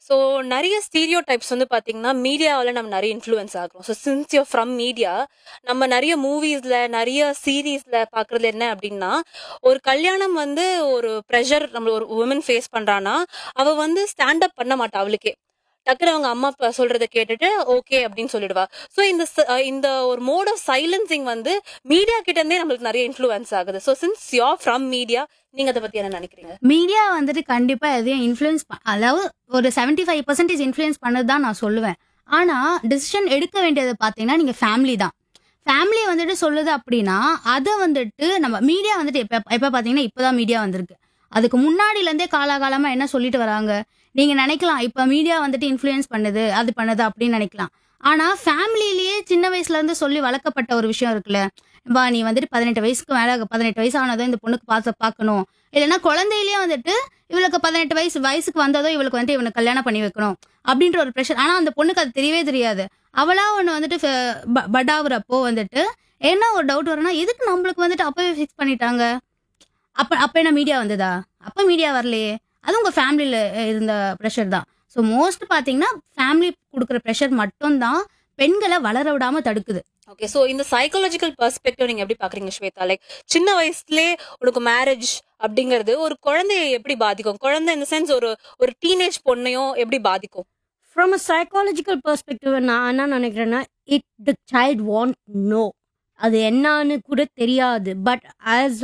ஸோ நிறைய ஸ்டீரியோ டைப்ஸ் வந்து பார்த்தீங்கன்னா மீடியாவில் நம்ம நிறைய இன்ஃப்ளூயன்ஸ் ஆகிறோம் so since you from media நம்ம நிறைய மூவிஸில் நிறைய சீரீஸில் பார்க்குறது என்ன அப்படின்னா ஒரு கல்யாணம் வந்து ஒரு ப்ரெஷர் நம்ம ஒரு உமன் ஃபேஸ் பண்ணுறான்னா அவள் வந்து ஸ்டாண்ட் அப் பண்ண மாட்டா அவளுக்கே டக்குனு அவங்க அம்மா அப்பா சொல்றத கேட்டுட்டு ஓகே அப்படின்னு சொல்லிடுவா ஸோ இந்த ச- அஹ் இந்த ஒரு மோட் ஆஃப் சைலன்சிங் வந்து மீடியா கிட்ட இருந்தே நம்மளுக்கு நிறைய இன்ஃப்ளூயன்ஸ் ஆகுது so since you from media நீங்க அதை பத்தி என்ன நினைக்கிறீங்க மீடியா வந்துட்டு கண்டிப்பா எதையும் இன்ஃப்ளூயன்ஸ் அதாவது ஒரு 75% ஃபைவ் பர்சன்டேஜ் இன்ஃப்ளூயன்ஸ் பண்ணது தான் நான் சொல்லுவேன் ஆனா டிசிஷன் எடுக்க வேண்டியது பாத்தீங்கன்னா நீங்க ஃபேமிலி தான் ஃபேமிலி வந்துட்டு சொல்லுது அப்படின்னா அதை வந்துட்டு நம்ம மீடியா வந்துட்டு எப்ப எப்ப பாத்தீங்கன்னா இப்பதான் மீடியா வந்திருக்கு அதுக்கு முன்னாடில இருந்தே காலாகாலமா என்ன சொல்லிட்டு வராங்க நீங்க நினைக்கலாம் இப்ப மீடியா வந்துட்டு இன்ஃப்ளூயன்ஸ் பண்ணுது அது பண்ணுது அப்படின்னு நினைக்கலாம் ஆனா ஃபேமிலிலேயே சின்ன வயசுல இருந்து சொல்லி வளர்க்கப்பட்ட ஒரு விஷயம் இருக்குல்ல வா நீ வந்துட்டு பதினெட்டு வயசுக்கு மேல பதினெட்டு வயசு ஆனதும் இந்த பொண்ணுக்கு பார்த்து பார்க்கணும் இல்லைன்னா குழந்தையிலேயே வந்துட்டு இவளுக்கு பதினெட்டு வயசு வயசுக்கு வந்ததோ இவளுக்கு வந்துட்டு இவனுக்கு கல்யாணம் பண்ணி வைக்கணும் அப்படின்ற ஒரு ப்ரெஷர் ஆனா அந்த பொண்ணுக்கு அது தெரியவே தெரியாது அவளா ஒண்ணு வந்துட்டு ஃப- ப- படாவுறப்போ வந்துட்டு என்ன ஒரு டவுட் வரும்னா எதுக்கு நம்மளுக்கு வந்துட்டு அப்பவே ஃபிக்ஸ் பண்ணிட்டாங்க அப்ப அப்ப என்ன மீடியா வந்ததா அப்ப மீடியா வரலையே அது உங்க ஃபேமிலியில இருந்த ப்ரெஷர் தான் ஸோ மோஸ்ட் பாத்தீங்கன்னா ஃபேமிலி கொடுக்குற ப்ரெஷர் மட்டும்தான் பெண்களை வளர விடாம தடுக்குது ஓகே ஸோ இந்த சைக்காலஜிக்கல் பெர்ஸ்பெக்டிவ் நீங்க எப்படி பாக்குறீங்க ஸ்வேதா லைக் சின்ன வயசுலயே உனக்கு மேரேஜ் அப்படிங்கிறது ஒரு குழந்தைய எப்படி பாதிக்கும் குழந்தை இந்த சென்ஸ் ஒரு ஒரு டீனேஜ் பொண்ணையும் எப்படி பாதிக்கும் ஃப்ரம் அ சைக்காலஜிக்கல் பெர்ஸ்பெக்டிவ் நான் என்ன நினைக்கிறேன்னா it the child want no அது என்னன்னு கூட தெரியாது but as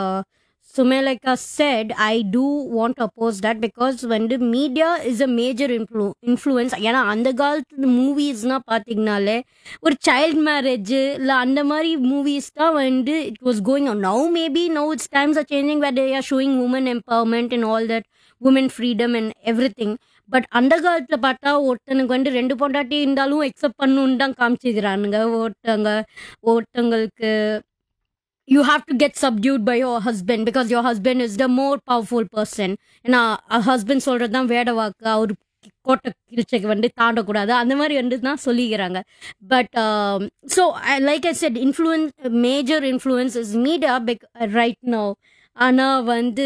Sumalekha said I do want oppose that because வந்து media is a major influ influence ஏன்னா அந்த காலத்து மூவிஸ்னால் பார்த்தீங்கனாலே ஒரு சைல்ட் மேரேஜ் இல்லை அந்த மாதிரி மூவிஸ் தான் வந்து it was going on now maybe no it's times are changing where they are showing women empowerment and all that women freedom and everything but அந்த காலத்தில் பார்த்தா ஒருத்தனுக்கு வந்து ரெண்டு பொண்டாட்டி இருந்தாலும் எக்ஸப்ட் பண்ணணுன்னு தான் காமிச்சிக்கிறானுங்க ஒருத்தங்க ஒருத்தங்களுக்கு you have to get subdued by your husband because your husband is the more powerful person ஏன்னா ஹஸ்பண்ட் சொல்கிறது தான் வேட வாக்கு அவர் கோட்டை கிழிச்சக்கு வந்து தாண்டக்கூடாது அந்த மாதிரி வந்து தான் சொல்லிக்கிறாங்க but so like I said influence major influence is media big right no ஆனால் வந்து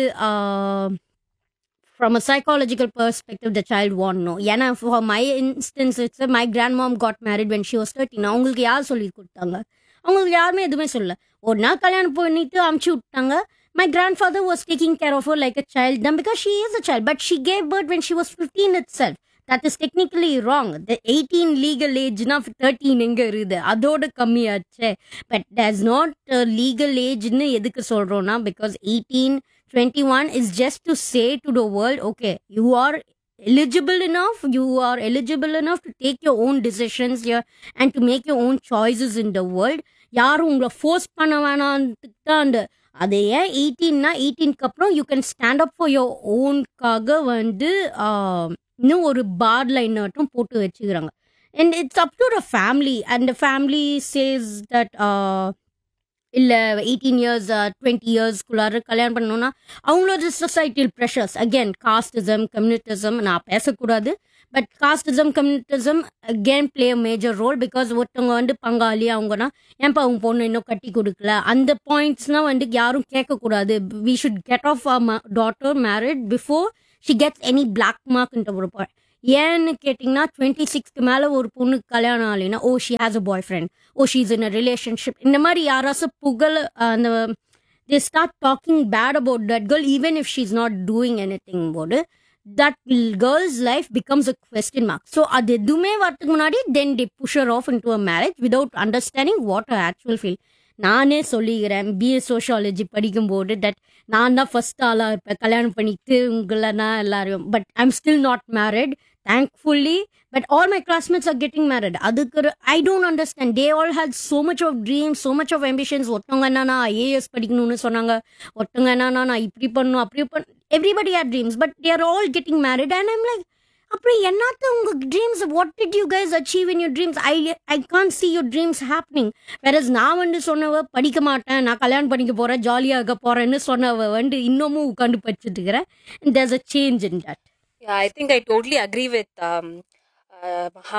from a psychological perspective, the child won't know. ஏன்னா for my instance, it's my grandmom got married when she was 13. அவங்களுக்கு யார் சொல்லி கொடுத்தாங்க அவங்களுக்கு யாருமே எதுவுமே சொல்லல ஒரு நாள் கல்யாணம் பண்ணிட்டு அமுச்சு விட்டாங்க my grandfather was taking care of like a child தான் because she is a child but she gave birth when she was fifteen itself that is technically wrong the eighteen legal ஏஜ்னா தேர்ட்டீன் எங்க இருக்குது அதோட கம்மியாச்சே பட் டஸ் நாட் லீகல் ஏஜ்னு எதுக்கு சொல்றோம்னா because eighteen 21 is just to say to the world okay you are eligible enough you are eligible enough to take your own decisions here and to make your own choices in the world யாரும் உங்களை ஃபோர்ஸ் பண்ண வேணான்ட்டு தான் அந்த அது ஏன் எயிட்டீன்னா எயிட்டீனுக்கு அப்புறம் you can stand up for your ஓன்காக வந்து ஆஹ், இன்னும் ஒரு பார் லைன் மட்டும் போட்டு வச்சுக்கிறாங்க and it's up to the family and family says that இல்லை எயிட்டீன் இயர்ஸ் டுவெண்ட்டி இயர்ஸ்க்குள்ளார கல்யாணம் பண்ணணும்னா அவங்களோட societal pressures again casteism communitism நான் பேசக்கூடாது but casteism communitism again play major role because ஒருத்தவங்க வந்து பங்காளி அவங்கன்னா ஏன்ப்பா அவங்க பொண்ணு இன்னும் கட்டி கொடுக்கல அந்த பாயிண்ட்ஸ்லாம் வந்து யாரும் கேட்கக்கூடாது we should get of daughter married before she gets any black மார்க்ன்ற ஒரு point. ஏன்னு கேட்டிங்கன்னா டுவெண்ட்டி சிக்ஸ்க்கு மேலே ஒரு பொண்ணுக்கு கல்யாணம் ஆகலைன்னா oh she has a boyfriend oh she's in a relationship இந்த மாதிரி யாராச்சும் புகழ அந்த they start talking bad about that girl even if she is not doing anything போது that girl's life becomes a question mark so அது எதுவுமே வரதுக்கு முன்னாடி then they push her off into a marriage without understanding what a actual feel நானே சொல்லிக்கிறேன் பிஏ சோஷியாலஜி படிக்கும்போது தட் நான் தான் ஃபர்ஸ்ட் ஆளாக இருப்பேன் கல்யாணம் பண்ணிட்டு உங்களை நான் எல்லாரையும் but I'm still not married thankfully but all my classmates are getting married அதுக்கு I don't understand they all had so much of dreams so much of ambitions ஒருத்தவங்க என்னன்னா ஐஏஎஸ் படிக்கணும்னு சொன்னாங்க ஒருத்தவங்க என்னன்னா நான் இப்படி பண்ணணும் அப்படி பண்ண everybody are dreams but they're all getting married and I'm like அப்புறம் என்னத்த உங்க dreams what did you guys achieve in your dreams I I can see your dreams happening whereas நான் வந்து சொன்னவ படிக்க மாட்டேன் நான் கல்யாணம் பண்ணிக்க போறேன் ஜாலியாக இருக்க போறேன்னு சொன்னவ வந்து இன்னமும் உட்காந்து படிச்சுட்டு இருக்கிறேன் there's a change in that Yeah, I think I totally agree with um, uh, Maha.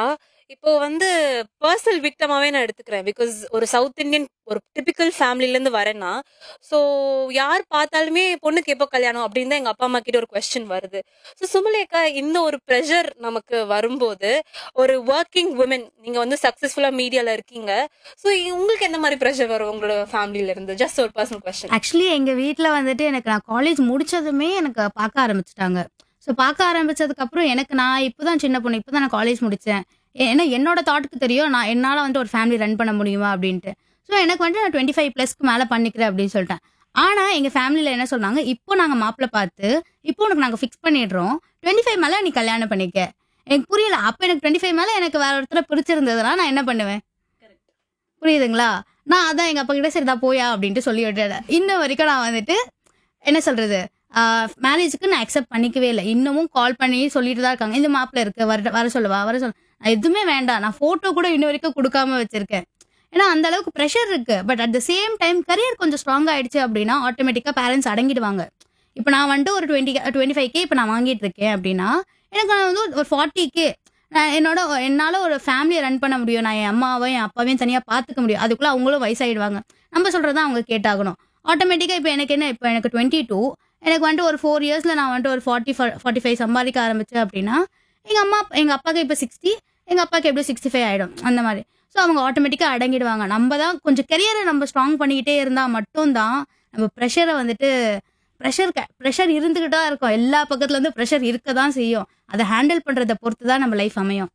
இப்போ வந்து பர்சனல் விக்டமாவே நான் எடுத்துக்கிறேன் பிகாஸ் ஒரு சவுத் இந்தியன் ஒரு டிபிக்கல் ஃபேமிலில இருந்து வரேன்னா ஸோ யார் பார்த்தாலுமே பொண்ணுக்கு எப்போ கல்யாணம் அப்படின்னு தான் எங்க அப்பா அம்மா கிட்ட ஒரு கொஸ்டின் வருது ஸோ சுமலேக்கா இந்த ஒரு ப்ரெஷர் நமக்கு வரும்போது ஒரு ஒர்க்கிங் உமன் நீங்க வந்து சக்சஸ்ஃபுல்லா மீடியால இருக்கீங்க ஸோ உங்களுக்கு எந்த மாதிரி ப்ரெஷர் வரும் உங்களோட ஃபேமிலில இருந்து ஜஸ்ட் ஒரு பர்சனல் கொஸ்டின் ஆக்சுவலி எங்க வீட்ல வந்துட்டு எனக்கு நான் காலேஜ் முடிச்சதுமே எனக்கு பார்க்க ஆரம்பிச்சிட்டாங்க ஸோ பார்க்க ஆரம்பிச்சதுக்கு அப்புறம் எனக்கு நான் இப்போதான் சின்ன பொண்ணு இப்போதான் நான் காலேஜ் முடிச்சேன் ஏன்னா என்னோட தாட்டுக்கு தெரியும் நான் என்னால் வந்து ஒரு ஃபேமிலி ரன் பண்ண முடியுமா அப்படின்ட்டு ஸோ எனக்கு வந்துட்டு நான் டுவெண்ட்டி ஃபைவ் ப்ளஸ்க்கு மேலே பண்ணிக்கிறேன் அப்படின்னு சொல்லிட்டேன் ஆனால் எங்கள் ஃபேமிலியில் என்ன சொன்னாங்க இப்போ நாங்கள் மாப்பிள்ளை பார்த்து இப்போ உனக்கு நாங்கள் ஃபிக்ஸ் பண்ணிடுறோம் டுவெண்ட்டி ஃபைவ் மேலே நீ கல்யாணம் பண்ணிக்க எனக்கு புரியல அப்போ எனக்கு டுவெண்ட்டி ஃபைவ் மேலே எனக்கு வேற ஒருத்தர பிடிச்சிருந்ததுனா நான் என்ன பண்ணுவேன் புரியுதுங்களா நான் அதான் எங்கள் அப்பா கிட்ட சரிதா போயா அப்படின்ட்டு சொல்லி விட்டுட்டேன் இன்ன வரைக்கும் நான் வந்துட்டு என்ன சொல்றது மேரேஜுக்கு நான் அக்செப்ட் பண்ணிக்கவே இல்லை இன்னமும் கால் பண்ணி சொல்லிட்டு தான் இருக்காங்க இந்த மாப்பிள்ள இருக்கு வர வர சொல்லுவா வர சொல்ல நான் எதுவுமே வேண்டாம் நான் போட்டோ கூட இன்ன வரைக்கும் கொடுக்காம வச்சிருக்கேன் ஏன்னா அந்த அளவுக்கு ப்ரெஷர் இருக்கு but at the same time career கொஞ்சம் ஸ்ட்ராங் ஆயிடுச்சு அப்படின்னா ஆட்டோமேட்டிக்கா பேரண்ட்ஸ் அடங்கிடுவாங்க இப்போ நான் வந்துட்டு ஒரு டுவெண்ட்டி டுவெண்ட்டி ஃபைவ் கே இப்போ நான் வாங்கிட்டு இருக்கேன் அப்படின்னா எனக்கு நான் வந்து ஒரு ஃபார்ட்டி கே நான் என்னோட என்னால் ஒரு ஃபேமிலியை ரன் பண்ண முடியும் நான் என் அம்மாவையும் என் அப்பாவையும் தனியாக பார்த்துக்க முடியும் அதுக்குள்ளே அவங்களும் வயசாயிடுவாங்க நம்ம சொல்கிறத அவங்க கேட்டாகணும் ஆட்டோமேட்டிக்காக இப்போ எனக்கு என்ன இப்போ எனக்கு டுவெண்ட்டி டூ எனக்கு வந்துட்டு ஒரு ஃபோர் இயர்ஸில் நான் வந்துட்டு ஒரு ஃபார்ட்டி ஃபார்ட்டி ஃபைவ் சம்பாதிக்க ஆரம்பிச்சேன் அப்படின்னா எங்கள் அம்மா எங்கள் அப்பாவுக்கு இப்போ சிக்ஸ்டி எங்கள் அப்பாவுக்கு எப்படி சிக்ஸ்டி ஃபைவ் ஆகிடும் அந்த மாதிரி ஸோ அவங்க ஆட்டோமேட்டிக்காக அடங்கிடுவாங்க நம்ம தான் கொஞ்சம் கெரியரை நம்ம ஸ்ட்ராங் பண்ணிக்கிட்டே இருந்தால் மட்டும்தான் நம்ம ப்ரெஷரை வந்துட்டு ப்ரெஷர் ப்ரெஷர் இருந்துக்கிட்டு தான் இருக்கும் எல்லா பக்கத்துலேருந்து ப்ரெஷர் இருக்க தான் செய்யும் அதை ஹேண்டில் பண்ணுறதை பொறுத்து தான் நம்ம லைஃப் அமையும்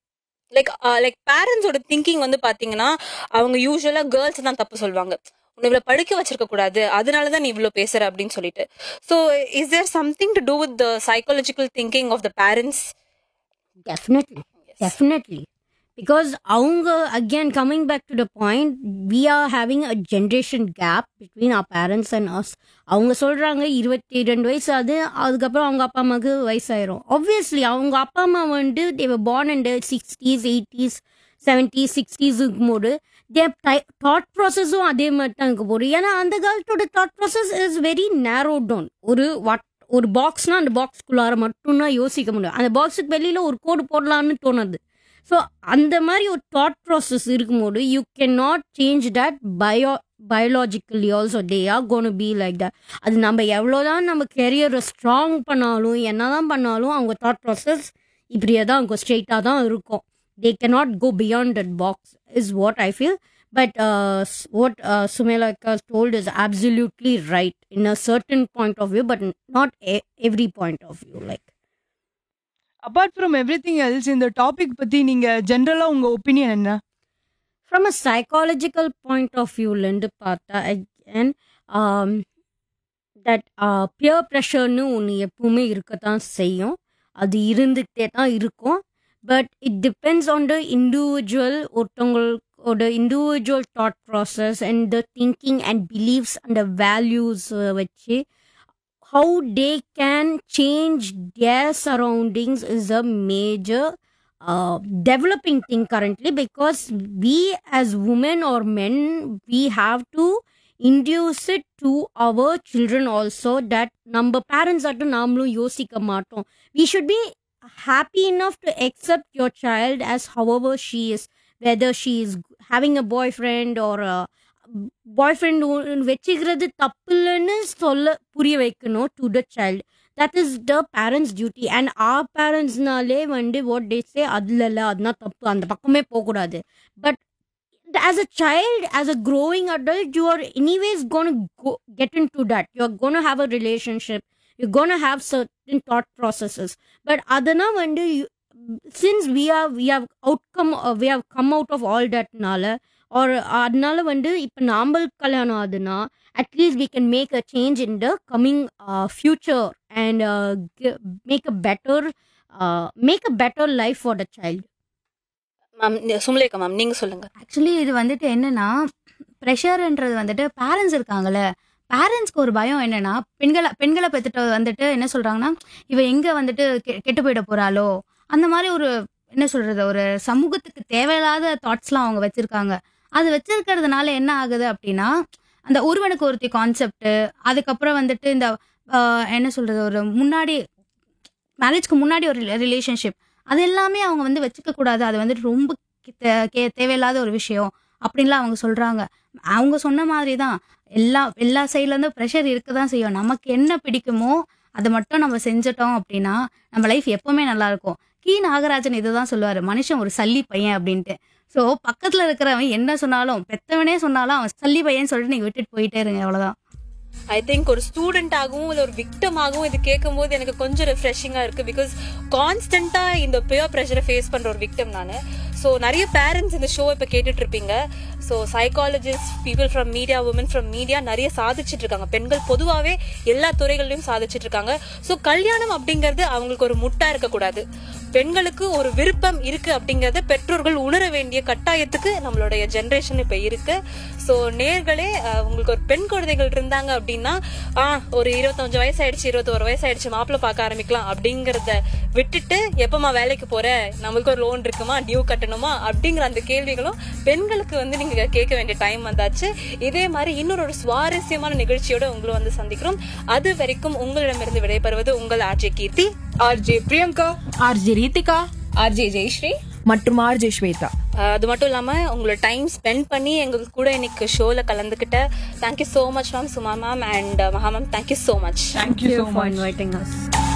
லைக் லைக் பேரண்ட்ஸோட திங்கிங் வந்து பாத்தீங்கன்னா அவங்க யூஸ்வலா கேர்ள்ஸ் தான் தப்பு சொல்லுவாங்க உன்னை இவ்வளவு படிக்க வச்சிருக்க கூடாது அதனால தான் நீ இவ்வளவு பேசுற அப்படின்னு சொல்லிட்டு so is there something to do with the psychological thinking of the parents Definitely. Definitely. Because அவங்க again coming back to the point, we are having a generation gap between our parents and us. அவங்க சொல்றாங்க இருபத்தி ரெண்டு வயசு அது அதுக்கப்புறம் அவங்க அப்பா அம்மாவுக்கு வயசாயிரும் ஆப்வியஸ்லி அவங்க அப்பா அம்மா வந்து தேவ born in the sixties eighties seventies sixties இருக்கும்போது தேர் தாட் ப்ராசஸும் அதே மாதிரி தான் இருக்க போகுது ஏன்னா அந்த காலத்தோட thought process is very narrow down ஒரு வாட் ஒரு பாக்ஸ்னா அந்த பாக்ஸ்குள்ளார மட்டும்தான் யோசிக்க முடியும் அந்த பாக்ஸுக்கு வெளியில ஒரு கோடு போடலான்னு தோணுது ஸோ அந்த மாதிரி ஒரு தாட் ப்ராசஸ் இருக்கும்போது you can not change that bio biologically also they are gonna be like that அது நம்ம எவ்வளோதான் நம்ம கெரியரை ஸ்ட்ராங் பண்ணாலும் என்னதான் பண்ணாலும் அவங்க தாட் ப்ராசஸ் இப்படியே தான் அவங்க ஸ்ட்ரெயிட்டாக தான் இருக்கும் they cannot go beyond that box is what I feel. But uh, s- what uh, Sumelaka told is absolutely right in a certain point of view, but n- not e- every point of view. Like apart from everything else இந்த டாபிக் பத்தி நீங்க ஜென்ரலா உங்க ஒப்பீனியன் என்ன from a psychological point of view, Linda Pata, again, um, that uh, peer pressure-னு ஒன்று எப்பவுமே இருக்கத்தான் செய்யும் அது இருந்துகிட்டே தான் இருக்கும் but it depends on the individual ஒருத்தவங்களோட individual thought process and the thinking and believes and values வச்சு how they can change their surroundings is a major uh, developing thing currently because we as women or men we have to induce it to our children also that நம்ம parents ஆட்டும் நாமளும் யோசிக்க மாட்டோம் we should be happy enough to accept your child as however she is whether she is having a boyfriend or a boyfriend வச்சுக்கிறது தப்பு இல்லைன்னு சொல்ல புரிய வைக்கணும் to the child that is the parents duty and uh பேரண்ட்ஸ்னாலே வந்து வாட் டே சே அதில் இல்லை அதுதான் தப்பு அந்த பக்கமே போகக்கூடாது but as a child, as a growing adult, you are anyways going to go, get into that. You're going to have a relationship. You're going to have certain thought processes. But adana when you, since we are we have outcome uh, we have come out of all that nala or அதனால வந்து இப்போ நாம்பல் கல்யாணம் ஆகுதுன்னா at least we can make a change in the coming future and make a better make a better life for the child ma'am Sumalekha ma'am நீங்க சொல்லுங்க ஆக்சுவலி இது வந்துட்டு என்னன்னா ப்ரெஷர்ன்றது வந்துட்டு பேரண்ட்ஸ் இருக்காங்கல்ல பேரண்ட்ஸ்க்கு ஒரு பயம் என்னன்னா பெண்களை பெண்களை பெற்றுட்டு வந்துட்டு என்ன சொல்றாங்கன்னா இவ எங்க வந்துட்டு கெ- கெட்டு போயிட போறாளோ அந்த மாதிரி ஒரு என்ன சொல்றது ஒரு சமூகத்துக்கு தேவையில்லாத தாட்ஸ்லாம் அவங்க வச்சிருக்காங்க அது வச்சிருக்கிறதுனால என்ன ஆகுது அப்படின்னா அந்த ஒருவனுக்கு ஒருத்தி கான்செப்ட் அதுக்கப்புறம் வந்துட்டு இந்த ஆஹ், என்ன சொல்றது ஒரு முன்னாடி மேரேஜ்க்கு முன்னாடி ஒரு ரிலேஷன்ஷிப் அது எல்லாமே அவங்க வந்து வச்சுக்க கூடாது அது வந்துட்டு ரொம்ப தே- கே- தேவையில்லாத ஒரு விஷயம் அப்படின்லாம் அவங்க சொல்றாங்க அவங்க சொன்ன மாதிரி தான் எல்லா எல்லா சைட்ல இருந்து ப்ரெஷர் இருக்க தான் செய்யும் நமக்கு என்ன பிடிக்குமோ அதை மட்டும் நம்ம செஞ்சிட்டோம் அப்படின்னா நம்ம லைஃப் எப்பவுமே நல்லா இருக்கும் கி நாகராஜன் இதுதான் சொல்லுவாரு மனுஷன் ஒரு சல்லி பையன் அப்படின்ட்டு ஸோ பக்கத்துல இருக்கிறவன் என்ன சொன்னாலும் பெத்தவனே சொன்னாலும் அவன் சல்லி பையன் சொல்லிட்டு நீங்க விட்டுட்டு போயிட்டே இருங்க அவ்வளவுதான் ஐ திங்க் ஒரு ஸ்டூடெண்ட் ஆகவும் இல்லை ஒரு விக்டம் ஆகவும் இது கேட்கும்போது எனக்கு கொஞ்சம் ரெஃப்ரெஷிங்காக இருக்கு பிகாஸ் கான்ஸ்டண்டா இந்த பியர் ப்ரெஷரை ஃபேஸ் பண்ற ஒரு விக்டம் நான் ஸோ நிறைய பேரண்ட்ஸ் இந்த ஷோ இப்போ கேட்டுட்டு இருப்பீங்க so psychologist people from media woman from media நிறைய சாதிச்சிட்டு இருக்காங்க பெண்கள் பொதுவாகவே எல்லா துறைகள்லையும் சாதிச்சிட்டு இருக்காங்க ஸோ கல்யாணம் அப்படிங்கிறது அவங்களுக்கு ஒரு முட்டா இருக்கக்கூடாது பெண்களுக்கு ஒரு விருப்பம் இருக்கு அப்படிங்கறத பெற்றோர்கள் உணர வேண்டிய கட்டாயத்துக்கு நம்மளுடைய ஜென்ரேஷன் இப்ப இருக்கு ஸோ நேர்களே அஹ், உங்களுக்கு ஒரு பெண் குழந்தைகள் இருந்தாங்க அப்படின்னா ஆ ஒரு இருபத்தஞ்சு வயசு ஆயிடுச்சு இருபத்தோரு வயசு ஆயிடுச்சு மாப்பிள்ளை பார்க்க ஆரம்பிக்கலாம் அப்படிங்கறத விட்டுட்டு எப்பமா வேலைக்கு போற நம்மளுக்கு ஒரு லோன் இருக்குமா டியூ கட்டணுமா அப்படிங்கிற அந்த கேள்விகளும் பெண்களுக்கு வந்து நீங்க கேட்க வேண்டிய டைம் வந்தாச்சு இதே மாதிரி இன்னொரு ஒரு சுவாரஸ்யமான நிகழ்ச்சியோட உங்களை வந்து சந்திக்கிறோம் அது வரைக்கும் உங்களிடமிருந்து விடைபெறுவது உங்கள் RJ Keerthi RJ Priyanka RJ Rithika RJ Jayashree மற்றும் ஆர்ஜே ஸ்வேதா அஹ் அது மட்டும் இல்லாம உங்களோட டைம் ஸ்பெண்ட் பண்ணி எங்க கூட இன்னைக்கு ஷோல கலந்துக்கிட்ட thank you so much ma'am Suma ma'am and Maha ma'am thank you so much thank you so for much inviting us.